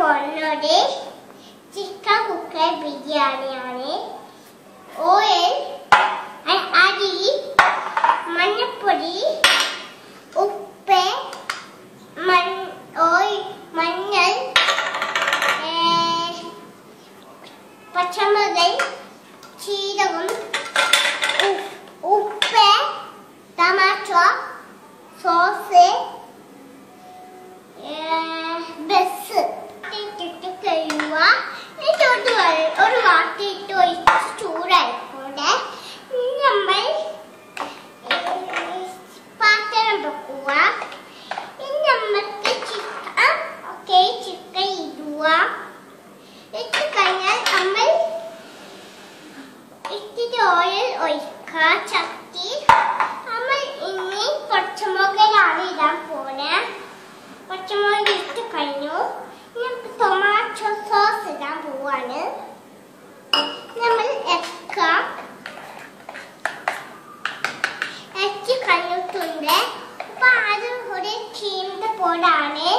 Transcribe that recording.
പോകുന്നത് chicken cooker ബിരിയാണിയാണ് oil അ- അരി മഞ്ഞപ്പൊടി ഉപ്പ് മൺ ഓയിൽ മഞ്ഞൾ ഏ, പച്ചമുളക് ചീരകം ഉ- ഉപ്പ് ടമാറ്റോ സോസ് ബസ് ഇട്ടിട്ട് കഴിയുക എന്നിട്ട് ഒരു വെ- ഒരു വാട്ടി ഇട്ട് ഒഴിച്ച് ചൂടായിക്കൊണ്ട് നമ്മൾ ഏ, പാത്രം വെക്കുക ഇനി നമുക്ക് ചിക്കൻ ഓക്കെ ചിക്കൻ ഇടുക ഇട്ട് കഴിഞ്ഞാൽ നമ്മൾ ഇത്തിരി ഓയിൽ ഒഴിക്കുക ചട്ടി നമ്മൾ ഇനി പച്ചമുളകാണ് ഇടാൻ പോണേ പച്ചമുളക് ഇട്ട് കഴിഞ്ഞു ഇനി നമുക്ക് ടൊമാറ്റോ സോസ് ഇടാൻ പോവാണ് നമ്മൾ എക്കാം എത്തി കഴിഞ്ഞിട്ടുണ്ട് അപ്പൊ അത് ഒരു ചീമിന്റെ പോടാണ്